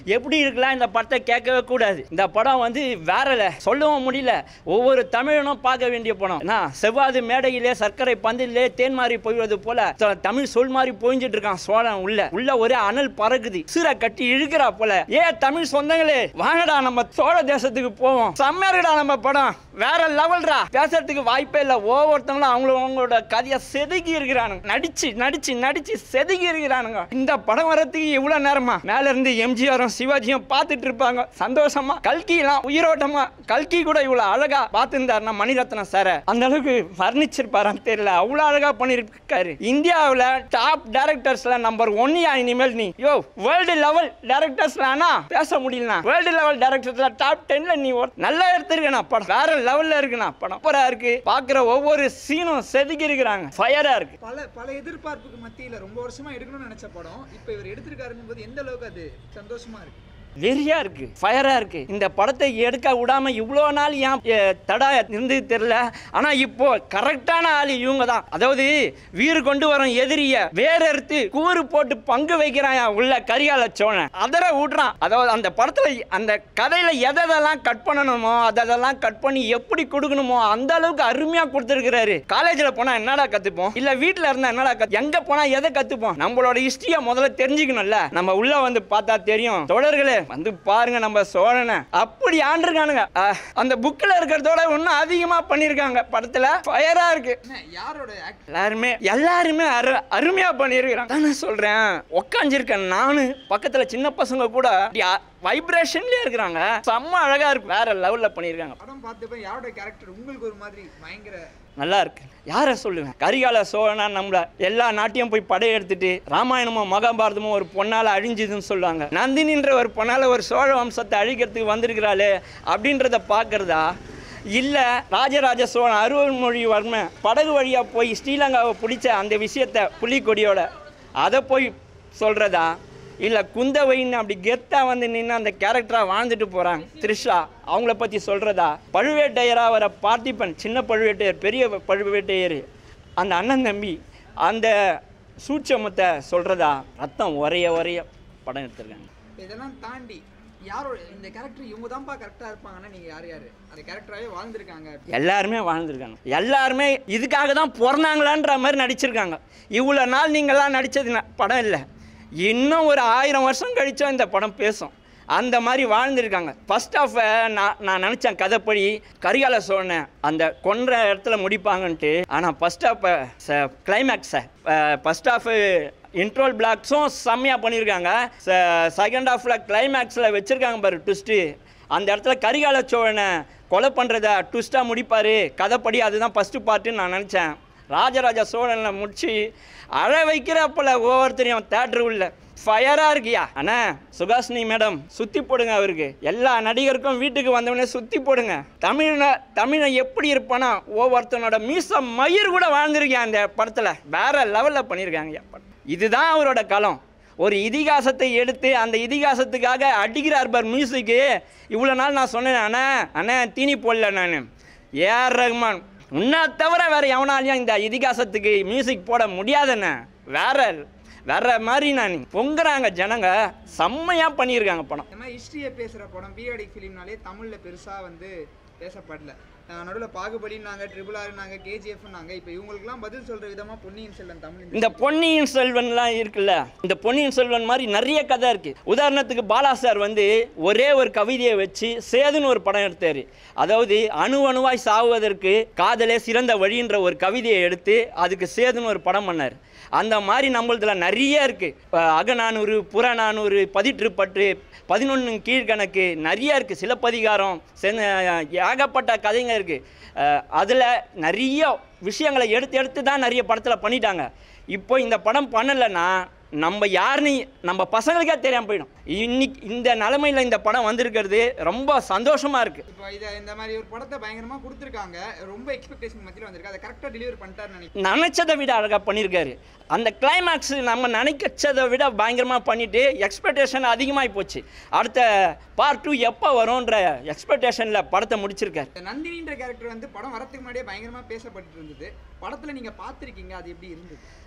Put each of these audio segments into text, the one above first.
எப்படி இருக்கலாம் இந்த படத்தை கேட்கவே கூடாது இந்த படம் வந்து வேறல சொல்லவும் முடியல ஒவ்வொரு தமிழனும் பார்க்க வேண்டிய படம் என்ன செவ்வாது மேடையிலே சர்க்கரை பந்திலே தேன் மாறி போய்வது போல த- தமிழ் சொல் மாறி போய்ஞ்சிட்டு இருக்கான் சோழன் உள்ள உள்ள ஒரே அனல் பறக்குது சீரை கட்டி இழுக்கிறா போல ஏ தமிழ் சொந்தங்களே வாங்கடா நம்ம சோழ தேசத்துக்கு போவோம் செம்மருடா நம்ம படம் வேற லெவல்ரா பேசுறதுக்கு வாய்ப்பே இல்லை ஒவ்வொருத்தவங்களும் அவங்கள அவங்களோட கதையை செதுக்கி இருக்கிறானுங்க நடிச்சு நடிச்சு நடிச்சு செதுக்கி இருக்கிறானுங்க இந்த படம் வரதுக்கு இவ்வளவு நேரமா மேல இருந்து எம்ஜிஆரும் சிவாஜியும் பார்த்துட்டு இருப்பாங்க சந்தோஷமா கல்கிலாம் உயிரோட்டமா கல்கி கூட இவ்வளவு அழகா பார்த்துருந்தாருன்னா மணிரத்னம் சார அந்த அளவுக்கு வர்ணிச்சிருப்பாரான்னு தெரியல அவ்வளவு அழகா பண்ணிருக்காரு இந்தியாவுல டாப் டைரக்டர்ஸ்ல நம்பர் ஒன்னியா இனிமேல் நீ யோ வேர்ல்டு லெவல் டைரக்டர்ஸ்ல ஆனா பேச முடியலனா வேர்ல்டு லெவல் டைரக்டர்ஸ்ல டாப் டென்ல நீ ஒரு நல்லா எடுத்திருக்கண்ணா படம் வேற லெவல்ல இருக்குண்ணா படம் சூப்பரா இருக்கு பாக்குற ஒவ்வொரு சீனும் செதுக்கி இருக்கிறாங்க ஃபயரா இருக்கு பல பல எதிர்பார்ப்புக்கு மத்தியில ரொம்ப வருஷமா எடுக்கணும்னு நினைச்ச படம் இப்போ இவர் எடுத்திருக்காருன்னு போது எந்த அளவுக்கு அது சந்தோஷமா இருக்கு வெறியா இருக்கு ஃபயரா இருக்கு இந்த படத்தை எடுக்க விடாம இவ்வளோ நாள் ஏன் எ, தடா இருந்தது தெரியல ஆனா இப்போ கரெக்டான ஆள் இவங்க தான் அதாவது வீறு கொண்டு வரும் எதிரிய வேற எடுத்து கூறு போட்டு பங்கு வைக்கிறான் உள்ள கரிகால சோழன் அதர விடுறான் அதாவது அந்த படத்துல அந்த கதையில எதெல்லாம் கட் பண்ணணுமோ அதெல்லாம் கட் பண்ணி எப்படி கொடுக்கணுமோ அந்த அளவுக்கு அருமையா கொடுத்துருக்கிறாரு காலேஜ்ல போனா என்னடா கத்துப்போம் இல்ல வீட்ல இருந்தா என்னடா கத்து எங்க போனா எதை கத்துப்போம் நம்மளோட ஹிஸ்டரிய முதல்ல தெரிஞ்சுக்கணும்ல நம்ம உள்ள வந்து பார்த்தா தெரியும் தொடர்களே வந்து பாருங்க நம்ம சோழனை அப்படி ஆண்டிருக்கானுங்க அஹ், அந்த புக்கில் இருக்கிறதோட இன்னும் அதிகமா பண்ணியிருக்காங்க படத்துல ஃபயரா இருக்கு என்ன யாரோட ஆக்ட் எல்லாருமே எல்லாருமே அரு அருமையா பண்ணியிருக்கிறாங்க தான் நான் சொல்றேன் உக்காஞ்சிருக்கேன் நானு பக்கத்துல சின்ன பசங்க கூட வைப்ரேஷன்லயே இருக்கிறாங்க செம்ம அழகா இருக்கு வேற லெவல்ல பண்ணியிருக்காங்க படம் பார்த்தப்ப யாரோட கேரக்டர் உங்களுக்கு ஒரு மாதிரி பயங்கர நல்லா இருக்கு யாரை சொல்லுவேன் கரிகால சோழனா நம்மள எல்லா நாட்டையும் போய் படையெடுத்துட்டு ராமாயணமும் மகாபாரதமும் ஒரு பொண்ணால அழிஞ்சுதுன்னு சொல்லுவாங்க நந்தினின்ற ஒரு பொண்ணால ஒரு சோழ வம்சத்தை அழிக்கிறதுக்கு வந்திருக்கிறாளே அப்படின்றத பார்க்கறதா இல்லை ராஜராஜ சோழன் அருள்மொழிவர்மன் படகு வழியாக போய் ஸ்ரீலங்காவை பிடிச்ச அந்த விஷயத்த புலிக்கொடியோட அதை போய் சொல்கிறதா இல்லை குந்தவைன்னு அப்படி கெத்தாக வந்து நின்று அந்த கேரக்டராக வாழ்ந்துட்டு போகிறாங்க த்ரிஷா அவங்கள பற்றி சொல்கிறதா பழுவேட்டையராக வர பார்த்திபன் சின்ன பழுவேட்டையர் பெரிய பழுவேட்டையர் அந்த அண்ணன் தம்பி அந்த சூட்சமத்தை சொல்கிறதா ரத்தம் உரைய உரைய படம் எடுத்திருக்காங்க இதெல்லாம் தாண்டி யாரோட இந்த கேரக்டர் இவங்க தான்ப்பா கரெக்டாக இருப்பாங்கன்னா நீங்கள் யார் யார் அந்த கேரக்டராகவே வாழ்ந்திருக்காங்க எல்லாருமே வாழ்ந்திருக்காங்க எல்லாருமே இதுக்காக தான் பிறந்தாங்களான்ற மாதிரி நடிச்சிருக்காங்க இவ்வளோ நாள் நீங்களாம் நடித்தது படம் இல்லை இன்னும் ஒரு ஆயிரம் வருஷம் கழிச்சா இந்த படம் பேசும் அந்த மாதிரி வாழ்ந்திருக்காங்க ஃபர்ஸ்ட் ஆஃப் நான் நான் நினச்சேன் கதைப்படி கரிகால சோழனை அந்த கொன்ற இடத்துல முடிப்பாங்கன்ட்டு ஆனால் ஃபர்ஸ்ட் ஆஃப் கிளைமேக்ஸை ஃபர்ஸ்ட் ஆஃப் இன்ட்ரோல் பிளாக்ஸும் செம்மையாக பண்ணியிருக்காங்க செகண்ட் ஹாஃபில் கிளைமேக்ஸில் வச்சுருக்காங்க பாரு ட்விஸ்ட்டு அந்த இடத்துல கரிகால சோழனை கொலை பண்ணுறத ட்விஸ்ட்டாக முடிப்பார் கதைப்படி அதுதான் ஃபஸ்ட்டு பார்ட்டுன்னு நான் நினச்சேன் ராஜராஜ சோழனை முடிச்சு அழ வைக்கிறப்பல ஒவ்வொருத்தரையும் தேட்டர் உள்ள ஃபயராக இருக்கியா அண்ணா சுகாசினி மேடம் சுற்றி போடுங்க அவருக்கு எல்லா நடிகருக்கும் வீட்டுக்கு வந்தவொடனே சுற்றி போடுங்க தமிழனை தமிழன் எப்படி இருப்பானா ஒவ்வொருத்தனோட மீச மயிர் கூட வாழ்ந்திருக்கேன் அந்த படத்தில் வேற லெவலில் பண்ணியிருக்காங்க படம் இதுதான் அவரோட களம் ஒரு இதிகாசத்தை எடுத்து அந்த இதிகாசத்துக்காக அடிக்கிறார் பார் மியூசிக்கு இவ்வளோ நாள் நான் சொன்னேன் அண்ணா அண்ணா தீனி போடல நான் ஏஆர் ரஹ்மான் உன்னை தவிர வேற எவனாலையும் இந்த இதிகாசத்துக்கு மியூசிக் போட முடியாதுண்ணே வேற வேற மாதிரி நான் பொங்குறாங்க ஜனங்க செம்மையா பண்ணியிருக்காங்க படம் இந்த மாதிரி ஹிஸ்ட்ரியை பேசுகிற படம் பீரியாடிக் ஃபிலிம்னாலே தமிழில் பெருசாக வந்து பேசப்படல நடுவில் பாகுபலின்னாங்க ட்ரிபிள் ஆர்னாங்க கேஜிஎஃப்னாங்க இப்போ இவங்களுக்குலாம் பதில் சொல்கிற விதமாக பொன்னியின் செல்வன் தமிழ் இந்த பொன்னியின் செல்வன்லாம் இருக்குல்ல இந்த பொன்னியின் செல்வன் மாதிரி நிறைய கதை இருக்கு உதாரணத்துக்கு பாலா சார் வந்து ஒரே ஒரு கவிதையை வச்சு சேதுன்னு ஒரு படம் எடுத்தாரு அதாவது அணு அணுவாய் சாவதற்கு காதலே சிறந்த வழின்ற ஒரு கவிதையை எடுத்து அதுக்கு சேதுன்னு ஒரு படம் பண்ணார் அந்த மாதிரி நம்மளதுல நிறைய இருக்கு அஹ் அகநானூறு புறநானூறு பதிற்றுப்பற்று பதினொன்று கீழ்கணக்கு நிறைய இருக்கு சிலப்பதிகாரம் சென்ன ஏகப்பட்ட கதைங்க இருக்கு அதில் நிறைய விஷயங்களை எடுத்து எடுத்து தான் நிறைய படத்தில் பண்ணிட்டாங்க இப்போ இந்த படம் பண்ணலைன்னா நம்ம யாருன்னு நம்ம பசங்களுக்கே தெரியாமல் போயிடும் இன்னைக்கு இந்த நிலமையில் இந்த படம் வந்திருக்கிறது ரொம்ப சந்தோஷமா இருக்கு இப்போ இதை இந்த மாதிரி ஒரு படத்தை பயங்கரமாக கொடுத்துருக்காங்க ரொம்ப எக்ஸ்பெக்டேஷன் மத்தியில் வந்திருக்கு அதை கரெக்டாக டெலிவரி பண்ணிட்டாருன்னு நினைக்கிறேன் நினச்சதை விட அழகாக பண்ணியிருக்காரு அந்த கிளைமேக்ஸ் நம்ம நினைக்கச்சதை விட பயங்கரமாக பண்ணிட்டு எக்ஸ்பெக்டேஷன் அதிகமாகி போச்சு அடுத்த பார்ட் டூ எப்போ வரும்ன்ற எக்ஸ்பெக்டேஷனில் படத்தை முடிச்சிருக்காரு இந்த நந்தினின்ற கேரக்டர் வந்து படம் வரதுக்கு முன்னாடியே பயங்கரமாக பேசப்பட்டு இருந்தது படத்தில் நீங்கள் பார்த்துருக்கீங்க அது எப்படி இருந்தது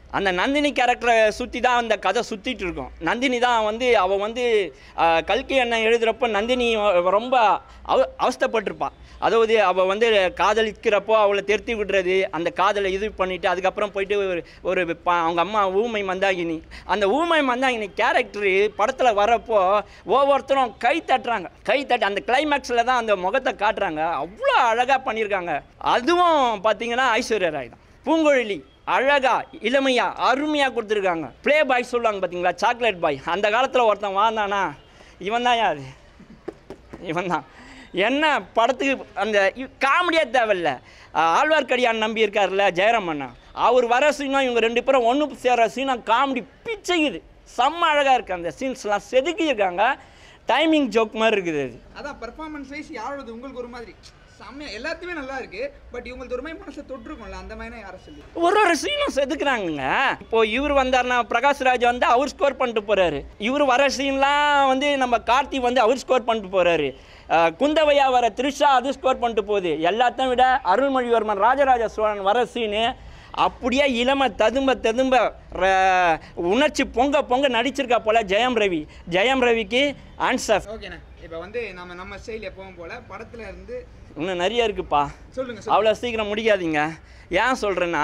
அந்த நந்தினி கேரக்டரை சுற்றி தான் அந்த கதை சுற்றிட்டு இருக்கும் நந்தினி தான் வந்து அவள் வந்து ஆஹ், கல்கி அண்ணன் எழுதுகிறப்போ நந்தினி வ- ரொம்ப அவ அவஸ்தைப்பட்டிருப்பா அதாவது அவள் வந்து காதலிக்கிறப்போ அவளை தெருத்தி விடுறது அந்த காதலை இது பண்ணிவிட்டு அதுக்கப்புறம் போயிட்டு ஒரு ஒரு ப- அவங்க அம்மா ஊமை மந்தாகினி அந்த ஊமை மந்தாகினி கேரக்டரு படத்தில் வரப்போ ஒவ்வொருத்தரும் கை தட்டுறாங்க கை தட்டி அந்த கிளைமேக்ஸில் தான் அந்த முகத்தை காட்டுறாங்க அவ்வளோ அழகாக பண்ணியிருக்காங்க அதுவும் பார்த்தீங்கன்னா ஐஸ்வர்யா ராய் தான் பூங்குழலி அழகா இளமையா அருமையாக கொடுத்துருக்காங்க ப்ளே பாய் சொல்லுவாங்க பார்த்தீங்களா சாக்லேட் பாய் அந்த காலத்தில் ஒருத்தன் வாழ்ந்தானா இவன் தான் யார் இவன் தான் என்ன படத்துக்கு அந்த காமெடியாக தேவையில்ல அஹ் ஆழ்வார்க்கடியான் நம்பி இருக்கார்ல ஜெயராம் அண்ணா அவர் வர சீனா இவங்க ரெண்டு பேரும் ஒன்று சேர சீனா காமெடி பிச்சைக்குது செம்ம அழகாக இருக்குது அந்த சீன்ஸ்லாம் செதுக்கியிருக்காங்க டைமிங் ஜோக் மாதிரி இருக்குது அது அதான் பெர்ஃபார்மன்ஸ் வைஸ் யாரோடது உங்களுக்கு ஒரு மாதிரி செம்மையா எல்லாத்தையுமே நல்லா இருக்கு பட் இவங்களுக்கு ஒரு மாதிரி மனசை தொட்டிருக்கும்ல அந்த மாதிரி யாரை சொல்லி ஒரு ஒரு சீனும் செதுக்குறாங்கங்க இப்போ இவர் வந்தார்னா பிரகாஷ்ராஜ் வந்து அவர் ஸ்கோர் பண்ணிட்டு போறாரு இவர் வர சீன்லாம் வந்து நம்ம கார்த்தி வந்து அவர் ஸ்கோர் பண்ணிட்டு போறாரு அஹ் குந்தவையா வர த்ரிஷா அது ஸ்கோர் பண்ணிட்டு போகுது எல்லாத்தையும் விட அருள்மொழிவர்மன் ராஜராஜ சோழன் வர சீனு அப்படியே இளம ததும்ப ததும்ப ர- உணர்ச்சி பொங்க பொங்க நடிச்சிருக்கா போல ஜெயம் ரவி ஜெயம் ரவிக்கு ஆன்சர் ஓகேண்ணே இப்போ வந்து நம்ம நம்ம ஸ்டைல் எப்பவும் போல படத்துல இருந்து இன்னும் நிறைய இருக்குப்பா சொல்லுங்க சொல்லுங்க அவ்வளோ சீக்கிரம் முடிக்காதீங்க ஏன் சொல்கிறேன்னா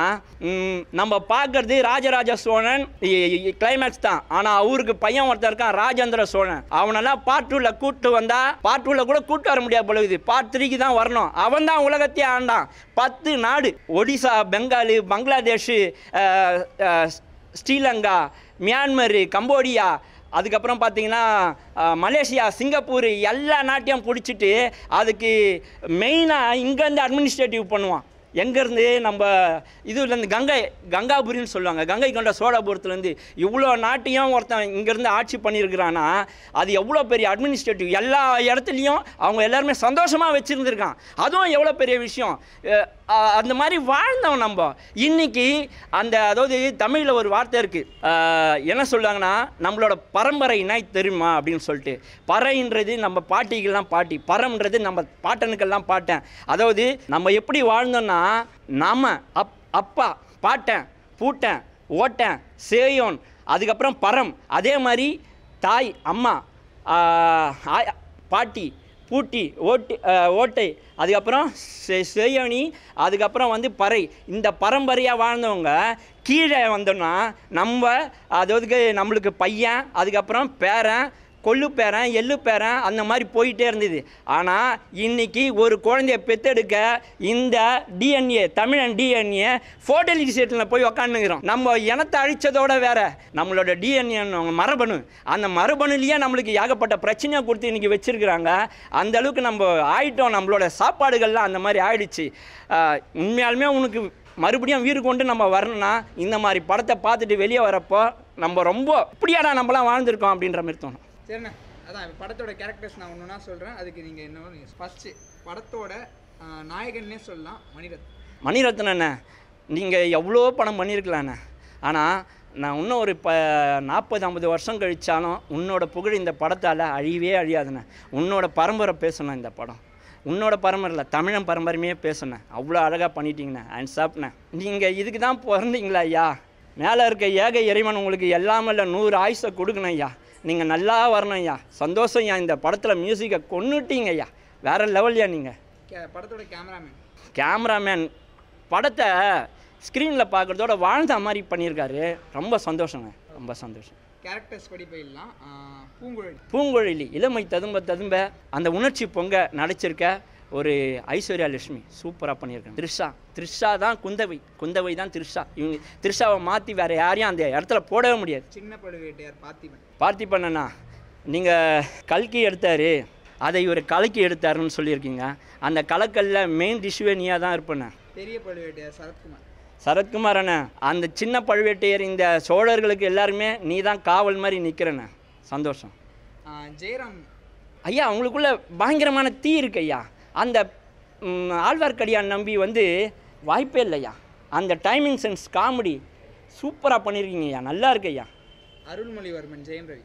நம்ம பார்க்கறது ராஜராஜ சோழன் கிளைமேக்ஸ் தான் ஆனால் அவருக்கு பையன் ஒருத்தன் இருக்கான் ராஜேந்திர சோழன் அவனெல்லாம் பார்ட் டூவில் கூட்டு வந்தா பார்ட் டூவில் கூட கூட்டு வர முடியாது பொழுது பார்ட் த்ரீக்கு தான் வரணும் அவன் தான் உலகத்தையே ஆண்டான் பத்து நாடு ஒடிசா பெங்காலு பங்களாதேஷ் அஹ், அஹ், ஸ்ரீலங்கா மியான்மர் கம்போடியா அதுக்கப்புறம் பார்த்தீங்கன்னா அஹ், மலேசியா சிங்கப்பூர் எல்லா நாட்டையும் பிடிச்சிட்டு அதுக்கு மெயினாக இங்கேருந்து அட்மினிஸ்ட்ரேட்டிவ் பண்ணுவான் எங்கேருந்து நம்ம இதுலேருந்து கங்கை கங்காபுரின்னு சொல்லுவாங்க கங்கை கொண்ட சோழபுரத்துலேருந்து இவ்வளோ நாட்டையும் ஒருத்தன் இங்கேருந்து ஆட்சி பண்ணியிருக்கிறான்னா அது எவ்வளோ பெரிய அட்மினிஸ்ட்ரேட்டிவ் எல்லா இடத்துலையும் அவங்க எல்லாருமே சந்தோஷமாக வச்சுருந்துருக்கான் அதுவும் எவ்வளோ பெரிய விஷயம் அஹ், அஹ், அந்த மாதிரி வாழ்ந்தோம் நம்ம இன்னைக்கு அந்த அதாவது தமிழில் ஒரு வார்த்தை இருக்குது என்ன சொல்லுவாங்கன்னா நம்மளோட பரம்பரை என்ன தெரியுமா அப்படின்னு சொல்லிட்டு பறைன்றது நம்ம பாட்டிக்கெல்லாம் பாட்டி பரம்ன்றது நம்ம பாட்டனுக்கெல்லாம் பாட்டன் அதாவது நம்ம எப்படி வாழ்ந்தோம்னா நாம அப் அப்பா பாட்டன் பூட்டன் ஓட்டன் சேயோன் அதுக்கப்புறம் பரம் அதே மாதிரி தாய் அம்மா ஆஹ், ஆயா- பாட்டி பூட்டி ஓட்டு அஹ், ஓட்டை அதுக்கப்புறம் செ- செய்யணி அதுக்கப்புறம் வந்து பறை இந்த பரம்பரையாக வாழ்ந்தவங்க கீழே வந்தோம்னா நம்ம அதாவது நம்மளுக்கு பையன் அதுக்கப்புறம் பேரன் கொள்ளு பேரன் எள்ளு பேரன் அந்த மாதிரி போயிட்டே இருந்தது ஆனால் இன்னைக்கு ஒரு குழந்தைய பெத்தெடுக்க இந்த டிஎன்ஏ தமிழன் டிஎன்ஏ ஃபோட்டலிட்டி செட்டில் போய் உக்காந்துக்கிறோம் நம்ம இனத்தை அழிச்சதோட வேற நம்மளோட டிஎன்ஏ மரபணு அந்த மரபணுலேயே நம்மளுக்கு ஏகப்பட்ட பிரச்சனையை கொடுத்து இன்னைக்கு வச்சிருக்கிறாங்க அந்த அளவுக்கு நம்ம ஆயிட்டோம் நம்மளோட சாப்பாடுகள்லாம் அந்த மாதிரி ஆயிடுச்சு ஆஹ் உண்மையாலுமே உனக்கு மறுபடியும் வீடு கொண்டு நம்ம வரணும்னா இந்த மாதிரி படத்தை பார்த்துட்டு வெளியே வரப்போ நம்ம ரொம்ப இப்படியாடா நம்மலாம் வாழ்ந்திருக்கோம் அப்படின்ற மாதிரி தோணும் சரிண்ணே அதான் இப்ப படத்தோட கேரக்டர்ஸ் நான் ஒன்றுனா சொல்கிறேன் அதுக்கு நீங்கள் என்ன ஃபஸ்ட்டு படத்தோட ஆஹ், நாயகன்னே சொல்லலாம் மணிரத் மணிரத்னண்ணே நீங்கள் எவ்வளோ படம் பண்ணியிருக்கலாண்ணே ஆனால் நான் இன்னும் ஒரு ப நாற்பது ஐம்பது வருஷம் கழிச்சாலும் உன்னோட புகழ் இந்த படத்தால் அழியவே அழியாதுண்ணே உன்னோட பரம்பரை பேசணும் இந்த படம் உன்னோட பரம்பரை இல்லை தமிழன் பரம்பரையுமே பேசணும் அவ்வளோ அழகாக பண்ணிட்டீங்கண்ணே அண்ட் சாப்ண்ணே நீங்கள் இதுக்கு தான் பிறந்தீங்களா ஐயா மேலே இருக்க ஏக இறைவன் உங்களுக்கு எல்லாமே இல்லை நூறு ஆயுசை கொடுக்கணும் ஐயா நீங்கள் நல்லா வரணும் ஐயா சந்தோஷம் ஐயா இந்த படத்தில் மியூசிக்கை கொன்னுட்டீங்க ஐயா வேறு லெவல்யா நீங்கள் கே படத்தோட கேமராமேன் கேமராமேன் படத்தை ஸ்க்ரீனில் பார்க்குறதோட வாழ்ந்த மாதிரி பண்ணியிருக்காரு ரொம்ப சந்தோஷங்க ரொம்ப சந்தோஷம் கேரக்டர்ஸ் படி போயிடலாம் ஆஹ், பூங்குழலி பூங்குழலி இளமை ததும்ப ததும்ப அந்த உணர்ச்சி பொங்க நடிச்சிருக்க ஒரு ஐஸ்வர்யா லட்சுமி சூப்பராக பண்ணியிருக்காங்க த்ரிஷா த்ரிஷா தான் குந்தவை குந்தவை தான் த்ரிஷா இவங்க த்ரிஷாவை மாற்றி வேறு யாரையும் அந்த இடத்துல போடவே முடியாது சின்ன பழுவேட்டையார் பார்த்திபன் பார்த்திபண்ணா நீங்கள் கல்கி எடுத்தார் அதை இவர் கலக்கி எடுத்தாருன்னு சொல்லியிருக்கீங்க அந்த கலக்கல்ல மெயின் டிஷ்யூவே நீயாக தான் இருப்பேண்ணே பெரிய பழுவேட்டையார் சரத்குமார் சரத்குமார் அண்ணா அந்த சின்ன பழுவேட்டையர் இந்த சோழர்களுக்கு எல்லாருமே நீ தான் காவல் மாதிரி நிற்கிறண்ணே சந்தோஷம் ஆஹ், ஜெயராம் ஐயா அவங்களுக்குள்ள பயங்கரமான தீ இருக்கு ஐயா அந்த ம், ஆழ்வார்க்கடியான் நம்பி வந்து வாய்ப்பே இல்லையா அந்த டைமிங் சென்ஸ் காமெடி சூப்பராக பண்ணியிருக்கீங்க ஐயா நல்லா இருக்கு ஐயா அருள்மொழிவர்மன் ஜெயம் ரவி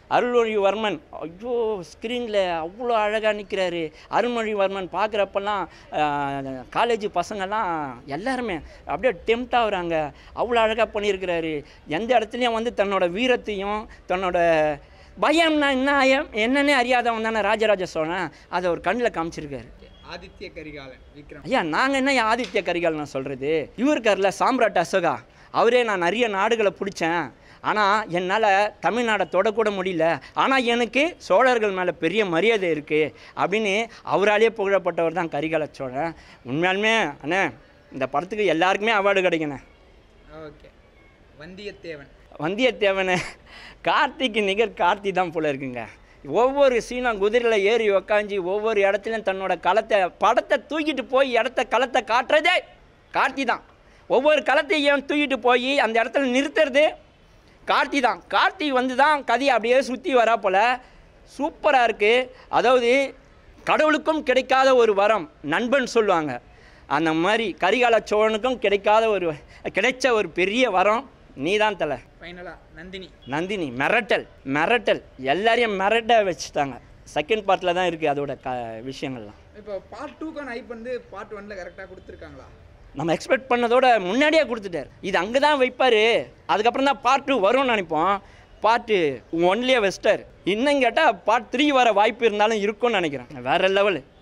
அருள்மொழிவர்மன் ஐயோ ஸ்க்ரீனில் அவ்வளோ அழகாக நிற்கிறாரு அருள்மொழிவர்மன் பார்க்குறப்பெல்லாம் காலேஜ் பசங்கள்லாம் எல்லாருமே அப்படியே டெம்ட் ஆகுறாங்க அவ்வளோ அழகாக பண்ணியிருக்கிறாரு எந்த இடத்துலையும் வந்து தன்னோட வீரத்தையும் தன்னோட பயம்னா என்ன ஆயம் என்னன்னே அறியாதவன் தானே ராஜராஜ சோழன் அதை ஒரு கண்ணில் காமிச்சிருக்காரு ஆதித்ய கரிகாலன் விக்ரம் ஐயா நாங்கள் என்ன ஆதித்ய கரிகால் நான் சொல்கிறது இவருக்கார்ல சாம்ராட் அசோகா அவரே நான் நிறைய நாடுகளை பிடிச்சேன் ஆனால் என்னால் தமிழ்நாடை தொடக்கூட முடியல ஆனால் எனக்கு சோழர்கள் மேலே பெரிய மரியாதை இருக்குது அப்படின்னு அவராலேயே புகழப்பட்டவர் தான் கரிகால சோழன் உண்மையாலுமே அண்ணே இந்த படத்துக்கு எல்லாருக்குமே அவார்டு கிடைக்கண்ணே ஓகே வந்தியத்தேவன் வந்தியத்தேவனை கார்த்திக்கு நிகர் கார்த்தி தான் போல இருக்குங்க ஒவ்வொரு சீனும் குதிரையில் ஏறி உக்காஞ்சி ஒவ்வொரு இடத்துலையும் தன்னோட களத்தை படத்தை தூக்கிட்டு போய் இடத்த களத்தை காட்டுறதே கார்த்தி தான் ஒவ்வொரு களத்தையும் தூக்கிட்டு போய் அந்த இடத்துல நிறுத்துறது கார்த்தி தான் கார்த்தி வந்து தான் கதையை அப்படியே சுற்றி வரா போல் சூப்பராக இருக்குது அதாவது கடவுளுக்கும் கிடைக்காத ஒரு வரம் நண்பன் சொல்லுவாங்க அந்த மாதிரி கரிகால சோழனுக்கும் கிடைக்காத ஒரு கிடைச்ச ஒரு பெரிய வரம் நீ தான் தலை ஃபைனலா நந்தினி நந்தினி மிரட்டல் மிரட்டல் எல்லாரையும் மிரட்ட வச்சுட்டாங்க செகண்ட் பார்ட்டில் தான் இருக்குது அதோட க விஷயங்கள்லாம் இப்போ பார்ட் டூக்கான ஹைப் வந்து பார்ட் ஒன்ல கரெக்டாக கொடுத்துருக்காங்களா நம்ம எக்ஸ்பெக்ட் பண்ணதோட முன்னாடியே கொடுத்துட்டார் இது அங்கே தான் வைப்பார் அதுக்கப்புறம் தான் பார்ட் டூ வரும்னு நினைப்போம் பார்ட்டு ஒன்லியே வெஸ்டர் இன்னும் கேட்டால் பார்ட் த்ரீ வர வாய்ப்பு இருந்தாலும் இருக்கும்னு நினைக்கிறேன் வேற லெவலு